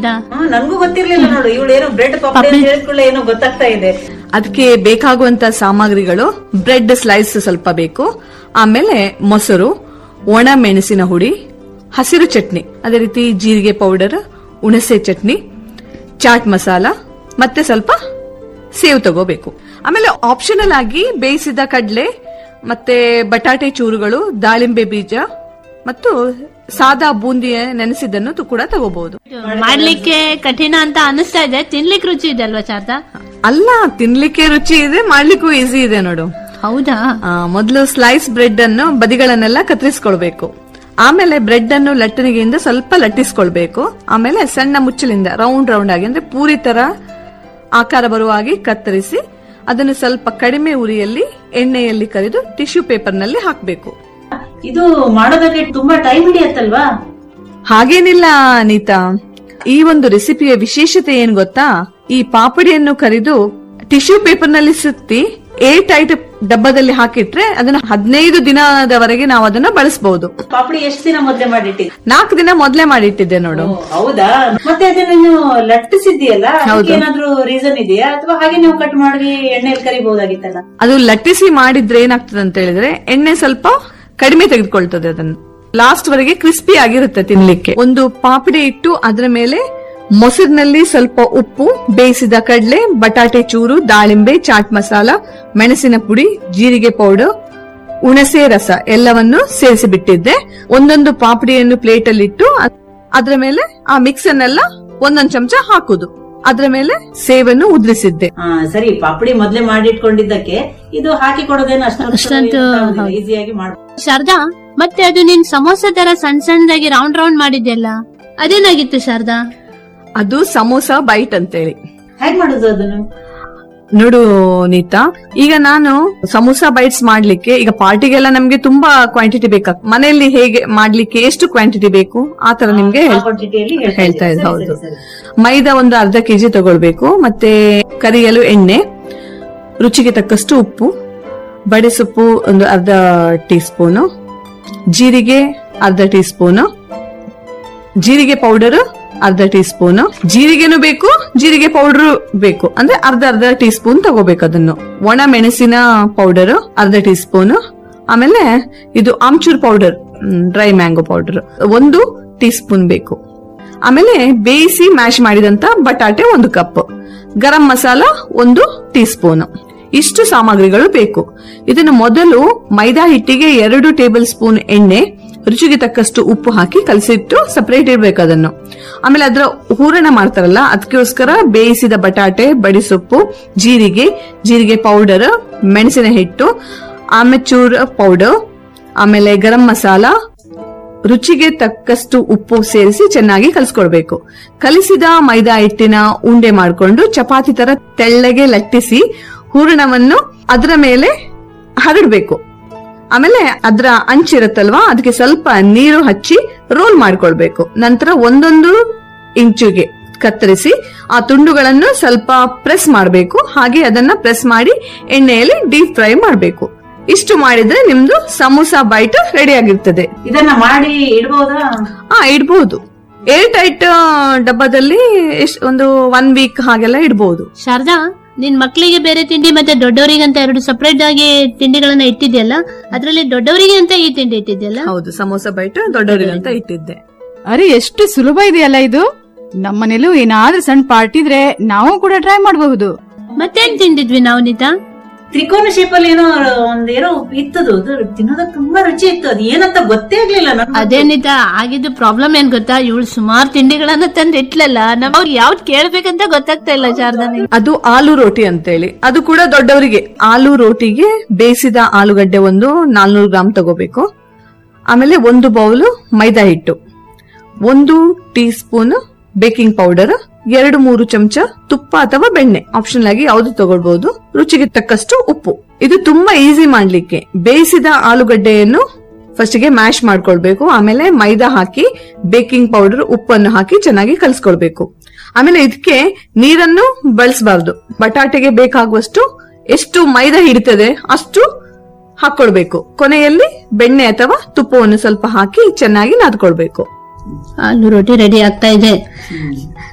ನೀತಾ ಹ್ಮ್ ನನ್ಗೂ ಗೊತ್ತಿರ್ಲಿಲ್ಲ ನೋಡು ಇವಳು ಏನೋ ಬ್ರೆಡ್ ಪಪ್ಪಡಿ ಅಂತ ಹೇಳಿದ್ಕೊಳ್ಳೆ ಏನೋ ಗೊತ್ತಾಗ್ತಾ ಇದೆ ಅದಕ್ಕೆ ಬೇಕಾಗುವಂತ ಸಾಮಗ್ರಿಗಳು ಬ್ರೆಡ್ ಸ್ಲೈಸ್ ಸ್ವಲ್ಪ ಬೇಕು ಆಮೇಲೆ ಮೊಸರು ಒಣ ಮೆಣಸಿನ ಹುಡಿ ಹಸಿರು ಚಟ್ನಿ ಅದೇ ರೀತಿ ಜೀರಿಗೆ ಪೌಡರ್ ಹುಣಸೆ ಚಟ್ನಿ ಚಾಟ್ ಮಸಾಲ ಮತ್ತೆ ಸ್ವಲ್ಪ ಸೇವ್ ತಗೋಬೇಕು ಆಮೇಲೆ ಆಪ್ಷನಲ್ ಆಗಿ ಬೇಯಿಸಿದ ಕಡಲೆ ಮತ್ತೆ ಬಟಾಟೆ ಚೂರುಗಳು ದಾಳಿಂಬೆ ಬೀಜ ಮತ್ತು ಸಾದಾ ಬೂಂದಿ ನೆನೆಸಿದ್ದನ್ನು ತು- ಕೂಡ ತಗೋಬಹುದು ಮಾಡ್ಲಿಕ್ಕೆ ಕಠಿಣ ಅಂತ ಅನಿಸ್ತಾ ಇದೆ ತಿನ್ಲಿಕ್ಕೆ ರುಚಿ ಇದೆ ಅಲ್ವಾ ಶಾರದಾ ಅಲ್ಲ ತಿನ್ಲಿಕ್ಕೆ ರುಚಿ ಇದೆ ಮಾಡ್ಲಿಕ್ಕೂ ಈಸಿ ಇದೆ ನೋಡು ಹೌದಾ ಆ, ಮೊದಲು ಸ್ಲೈಸ್ ಬ್ರೆಡ್ ಅನ್ನು ಬದಿಗಳನ್ನೆಲ್ಲ ಕತ್ತರಿಸ್ಕೊಳ್ಬೇಕು ಆಮೇಲೆ ಬ್ರೆಡ್ ಅನ್ನು ಲಟ್ಟಣಿಗೆಯಿಂದ ಸ್ವಲ್ಪ ಲಟ್ಟಿಸ್ಕೊಳ್ಬೇಕು ಆಮೇಲೆ ಸಣ್ಣ ಮುಚ್ಚಲಿಂದ ರೌಂಡ್ ರೌಂಡ್ ಆಗಿ ಅಂದ್ರೆ ಪೂರಿ ತರ ಆಕಾರ ಬರುವ ಹಾಗೆ ಕತ್ತರಿಸಿ ಅದನ್ನು ಸ್ವಲ್ಪ ಕಡಿಮೆ ಉರಿಯಲ್ಲಿ ಎಣ್ಣೆಯಲ್ಲಿ ಕರಿದು ಟಿಶ್ಯೂ ಪೇಪರ್ ನಲ್ಲಿ ಹಾಕಬೇಕು ಇದು ಮಾಡೋದಕ್ಕೆ ತುಂಬಾ ಟೈಮ್ ಹಿಡಿಯತ್ತಲ್ವಾ ಹಾಗೇನಿಲ್ಲ ಅನಿತಾ ಈ ಒಂದು ರೆಸಿಪಿಯ ವಿಶೇಷತೆ ಏನ್ ಗೊತ್ತಾ ಈ ಪಾಪಡಿಯನ್ನು ಕರಿದು ಟಿಶ್ಯೂ ಪೇಪರ್ ನಲ್ಲಿ ಸುತ್ತಿ ಏರ್ ಟೈಟ್ ಡಬ್ಬದಲ್ಲಿ ಹಾಕಿಟ್ರೆ ಅದನ್ನ ಹದಿನೈದು ದಿನದವರೆಗೆ ನಾವು ಅದನ್ನ ಬಳಸಬಹುದು ಪಾಪಡಿ ಎಷ್ಟು ದಿನ ಮೊದ್ಲೇ ಮಾಡಿಟ್ಟಿ ನಾಲ್ಕು ದಿನ ಮೊದ್ಲೇ ಮಾಡಿಟ್ಟಿದ್ದೆ ನೋಡು ಹೌದಾ ಮತ್ತೆ ಅದನ್ನ ನೀವು ಲಟ್ಟಿಸಿದ್ಯಲ್ಲ ಅದಕ್ಕೆ ಏನಾದ್ರೂ ರೀಸನ್ ಇದೆಯಾ ಅಥವಾ ಹಾಗೆ ನೀವು ಕಟ್ ಮಾಡಿ ಎಣ್ಣೆಯಲ್ಲಿ ಕರಿಬಹುದಾಗಿತ್ತಲ್ಲ ಅದು ಲಟ್ಟಿಸಿ ಮಾಡಿದ್ರೆ ಏನಾಗ್ತದೆ ಅಂತ ಹೇಳಿದ್ರೆ ಎಣ್ಣೆ ಸ್ವಲ್ಪ ಕಡಿಮೆ ತೆಗೆದುಕೊಳ್ತದೆ ಅದನ್ನು ಲಾಸ್ಟ್ ವರೆಗೆ ಕ್ರಿಸ್ಪಿ ಆಗಿರುತ್ತೆ ತಿನ್ಲಿಕ್ಕೆ ಒಂದು ಪಾಪಡಿ ಇಟ್ಟು ಅದರ ಮೇಲೆ ಮೊಸರಿನಲ್ಲಿ ಸ್ವಲ್ಪ ಉಪ್ಪು ಬೇಯಿಸಿದ ಕಡಲೆ ಬಟಾಟೆ ಚೂರು ದಾಳಿಂಬೆ ಚಾಟ್ ಮಸಾಲ ಮೆಣಸಿನ ಪುಡಿ ಜೀರಿಗೆ ಪೌಡರ್ ಹುಣಸೆ ರಸ ಎಲ್ಲವನ್ನು ಸೇರಿಸಿ ಬಿಟ್ಟಿದ್ದೆ ಒಂದೊಂದು ಪಾಪಡಿಯನ್ನು ಪ್ಲೇಟ್ ಅಲ್ಲಿ ಇಟ್ಟು ಅದ್- ಅದ್ರ ಮೇಲೆ ಆ ಮಿಕ್ಸ್ ಅನ್ನೆಲ್ಲ ಒಂದೊಂದು ಚಮಚ ಹಾಕುದು ಅದ್ರ ಮೇಲೆ ಸೇವನ್ನು ಉದ್ರಿಸಿದ್ದೆ ಹಾ ಸರಿ ಪಾಪಡಿ ಮೊದ್ಲೇ ಮಾಡಿಟ್ಕೊಂಡಿದ್ದಕ್ಕೆ ಇದು ಹಾಕಿ ಕೊಡೋದೇನು ಅಷ್ಟೊಂದು ಅಷ್ಟೊಂದು ಈಸಿಯಾಗಿ ಮಾಡ್ಬೋದು ಶಾರದಾ ಮತ್ತೆ ಅದು ನೀನ್ ಸಮೋಸ ತರ ಸಣ್ಣ ಸಣ್ಣದಾಗಿ ರೌಂಡ್ ರೌಂಡ್ ಮಾಡಿದ್ಯಲ್ಲ ಅದೇನಾಗಿತ್ತು ಶಾರದಾ ಅದು ಸಮೋಸ ಬೈಟ್ ಅಂತೇಳಿ ಹೇಗ್ ಮಾಡುದು ಅದನ್ನು ನೋಡು ನೀತಾ ಈಗ ನಾನು ಸಮೋಸ ಬೈಟ್ಸ್ ಮಾಡ್ಲಿಕ್ಕೆ ಈಗ ಪಾರ್ಟಿಗೆಲ್ಲ ನಮ್ಗೆ ತುಂಬಾ ಕ್ವಾಂಟಿಟಿ ಬೇಕಾಗ್ ಮನೆಯಲ್ಲಿ ಹೇಗೆ ಮಾಡ್ಲಿಕ್ಕೆ ಎಷ್ಟು ಕ್ವಾಂಟಿಟಿ ಬೇಕು ಆ ತರ ನಿಮ್ಗೆ ಹೇಳ್- ಕ್ವಾಂಟಿಟಿಯಲ್ಲಿ ಹೇಳ್ತಾ ಇದ್ದೆ ಹೌದು ಮೈದಾ ಒಂದು ಅರ್ಧ ಕೆಜಿ ತಗೊಳ್ಬೇಕು ಮತ್ತೆ ಕರಿಯಲು ಎಣ್ಣೆ ರುಚಿಗೆ ತಕ್ಕಷ್ಟು ಉಪ್ಪು ಬಡೆ ಸೊಪ್ಪು ಒಂದು ಅರ್ಧ ಟೀ ಸ್ಪೂನು ಜೀರಿಗೆ ಅರ್ಧ ಟೀ ಸ್ಪೂನು ಜೀರಿಗೆ ಪೌಡರ್ ಅರ್ಧ ಟೀ ಸ್ಪೂನ್ ಜೀರಿಗೆನೂ ಬೇಕು ಜೀರಿಗೆ ಪೌಡರ್ ಬೇಕು ಅಂದ್ರೆ ಅರ್ಧ ಅರ್ಧ ಟೀ ಸ್ಪೂನ್ ತಗೋಬೇಕು ಅದನ್ನು ಒಣ ಮೆಣಸಿನ ಪೌಡರ್ ಅರ್ಧ ಟೀ ಸ್ಪೂನ್ ಆಮೇಲೆ ಇದು amchur powder dry mango powder ಒಂದು ಟೀ ಸ್ಪೂನ್ ಬೇಕು ಆಮೇಲೆ ಬೇಯಿಸಿ ಮ್ಯಾಶ್ ಮಾಡಿದಂತ ಬಟಾಟೆ ಒಂದು ಕಪ್ ಗರಂ ಮಸಾಲ ಒಂದು ಟೀ ಸ್ಪೂನ್ ಇಷ್ಟು ಸಾಮಗ್ರಿಗಳು ಬೇಕು ಇದನ್ನು ಮೊದಲು ಮೈದಾ ಹಿಟ್ಟಿಗೆ ಎರಡು ಟೇಬಲ್ ಸ್ಪೂನ್ ಎಣ್ಣೆ ರುಚಿಗೆ ತಕ್ಕಷ್ಟು ಉಪ್ಪು ಹಾಕಿ ಕಲಸಿಟ್ಟು ಸಪರೇಟ್ ಇಡ್ಬೇಕು ಅದನ್ನು ಆಮೇಲೆ ಅದರ ಹೂರಣ ಮಾಡ್ತಾರಲ್ಲ ಅದಕ್ಕೋಸ್ಕರ ಬೇಯಿಸಿದ ಬಟಾಟೆ ಬಡಿಸೊಪ್ಪು ಜೀರಿಗೆ ಜೀರಿಗೆ ಪೌಡರ್ ಮೆಣಸಿನ ಹಿಟ್ಟು ಆಮೆಚೂರ್ ಪೌಡರ್ ಆಮೇಲೆ ಗರಂ ಮಸಾಲ ರುಚಿಗೆ ತಕ್ಕಷ್ಟು ಉಪ್ಪು ಸೇರಿಸಿ ಚೆನ್ನಾಗಿ ಕಲಿಸ್ಕೊಳ್ಬೇಕು ಕಲಿಸಿದ ಮೈದಾ ಹಿಟ್ಟಿನ ಉಂಡೆ ಮಾಡಿಕೊಂಡು ಚಪಾತಿ ತರ ತೆಳ್ಳಗೆ ಲಟ್ಟಿಸಿ ಹೂರಣವನ್ನು ಅದರ ಮೇಲೆ ಹರಡ್ಬೇಕು ಆಮೇಲೆ ಅದರ ಅಂಚಿರುತ್ತಲ್ವಾ ಅದಕ್ಕೆ ಸ್ವಲ್ಪ ನೀರು ಹಚ್ಚಿ ರೋಲ್ ಮಾಡ್ಕೊಳ್ಬೇಕು ನಂತರ ಒಂದೊಂದು ಇಂಚುಗೆ ಕತ್ತರಿಸಿ ಆ ತುಂಡುಗಳನ್ನು ಸ್ವಲ್ಪ ಪ್ರೆಸ್ ಮಾಡಬೇಕು ಹಾಗೆ ಅದನ್ನ ಪ್ರೆಸ್ ಮಾಡಿ ಎಣ್ಣೆಯಲ್ಲಿ ಡೀಪ್ ಫ್ರೈ ಮಾಡಬೇಕು ಇಷ್ಟು ಮಾಡಿದ್ರೆ ನಿಮ್ದು ಸಮೋಸ ಬೈಟ್ ರೆಡಿ ಆಗಿರ್ತದೆ ಇದನ್ನ ಮಾಡಿ ಇಡ್ಬೋದಾ ಆ ಇಡ್ಬಹುದು ಏರ್ ಟೈಟ್ ಡಬ್ಬದಲ್ಲಿ ಎಷ್ಟ್ ಒಂದು ಒನ್ ವೀಕ್ ಹಾಗೆಲ್ಲ ಇಡ್ಬಹುದು ಶಾರದಾ ನಿನ್ ಮಕ್ಳಿಗೆ ಬೇರೆ ತಿಂಡಿ ಮತ್ತೆ ದೊಡ್ಡವರಿಗೆ ಅಂತ ಎರಡು ಸಪರೇಟ್ ಆಗಿ ತಿಂಡಿಗಳನ್ನ ಇಟ್ಟಿದ್ಯಲ್ಲ ಅದ್ರಲ್ಲಿ ದೊಡ್ಡವರಿಗೆ ಅಂತ ಈ ತಿಂಡಿ ಇಟ್ಟಿದ್ಯಲ್ಲ ಹೌದು ಸಮೋಸ ಬೈಟ್ ದೊಡ್ಡವರಿಗಂತ ಇಟ್ಟಿದ್ದೆ ಅರೆ ಎಷ್ಟು ಸುಲಭ ಇದೆಯಲ್ಲ ಇದು ನಮ್ಮನೇಲೂ ಏನಾದ್ರೂ ಸಣ್ಣ ಪಾರ್ಟಿ ಇದ್ರೆ ನಾವು ಕೂಡ ಟ್ರೈ ಮಾಡಬಹುದು ಮತ್ತೇನ್ ತಿಂದಿದ್ವಿ ನಾವು ನೀತಾ ತ್ರಿಕೋನ ಶೇಪ್ ಅಲ್ಲಿ ಏನೋ ಒಂದ್ ಏನೋ ಇತ್ತದು ಅದು ತಿನ್ನೋದಕ್ಕೆ ತುಂಬಾ ರುಚಿ ಇತ್ತು ಅದು ಏನಂತ ಗೊತ್ತೇ ಆಗ್ಲಿಲ್ಲ ನನ್ಗೆ. ಅದೇ ನೀತಾ ಆಗಿದ್ದು ಪ್ರಾಬ್ಲಮ್ ಏನ್ ಗೊತ್ತಾ ಇವಳು ಸುಮಾರು ತಿಂಡಿಗಳನ್ನ ತಂದು ಇಟ್ಲಲ್ಲ ನಮ್ ಅವ್ರು ಯಾವ್ದು ಕೇಳ್ಬೇಕಂತ ಗೊತ್ತಾಗ್ತಾ ಇಲ್ಲ ಶಾರದಾ ನಿಂಗೆ. ಅದು ಆಲೂ ರೋಟಿ ಅಂತೇಳಿ ಅದು ಕೂಡ ದೊಡ್ಡವರಿಗೆ ಆಲೂ ರೋಟಿಗೆ ಬೇಯಿಸಿದ ಆಲೂಗಡ್ಡೆ ಒಂದು ನಾಲ್ನೂರು ಗ್ರಾಮ್ ತಗೋಬೇಕು ಆಮೇಲೆ ಒಂದು ಬೌಲು ಮೈದಾ ಹಿಟ್ಟು ಒಂದು ಟೀ ಸ್ಪೂನ್ ಬೇಕಿಂಗ್ ಪೌಡರ್ ಎರಡು ಮೂರು ಚಮಚ ತುಪ್ಪ ಅಥವಾ ಬೆಣ್ಣೆ ಆಪ್ಷನಲ್ ಆಗಿ ಯಾವ್ದು ತಗೊಳ್ಬಹುದು ರುಚಿಗೆ ತಕ್ಕಷ್ಟು ಉಪ್ಪು ಇದು ತುಂಬಾ ಈಸಿ ಮಾಡ್ಲಿಕ್ಕೆ ಬೇಯಿಸಿದ ಆಲೂಗಡ್ಡೆಯನ್ನು ಫಸ್ಟ್ ಗೆ ಮ್ಯಾಶ್ ಮಾಡ್ಕೊಳ್ಬೇಕು ಆಮೇಲೆ ಮೈದಾ ಹಾಕಿ ಬೇಕಿಂಗ್ ಪೌಡರ್ ಉಪ್ಪನ್ನು ಹಾಕಿ ಚೆನ್ನಾಗಿ ಕಲ್ಸ್ಕೊಳ್ಬೇಕು ಆಮೇಲೆ ಇದಕ್ಕೆ ನೀರನ್ನು ಬಳಸಬಾರ್ದು ಬಟಾಟೆಗೆ ಬೇಕಾಗುವಷ್ಟು ಎಷ್ಟು ಮೈದಾ ಹಿಡಿತದೆ ಅಷ್ಟು ಹಾಕೊಳ್ಬೇಕು ಕೊನೆಯಲ್ಲಿ ಬೆಣ್ಣೆ ಅಥವಾ ತುಪ್ಪವನ್ನು ಸ್ವಲ್ಪ ಹಾಕಿ ಚೆನ್ನಾಗಿ ನಾದ್ಕೊಳ್ಬೇಕು ಆಲೂ ರೋಟಿ ರೆಡಿ ಆಗ್ತಾ ಇದೆ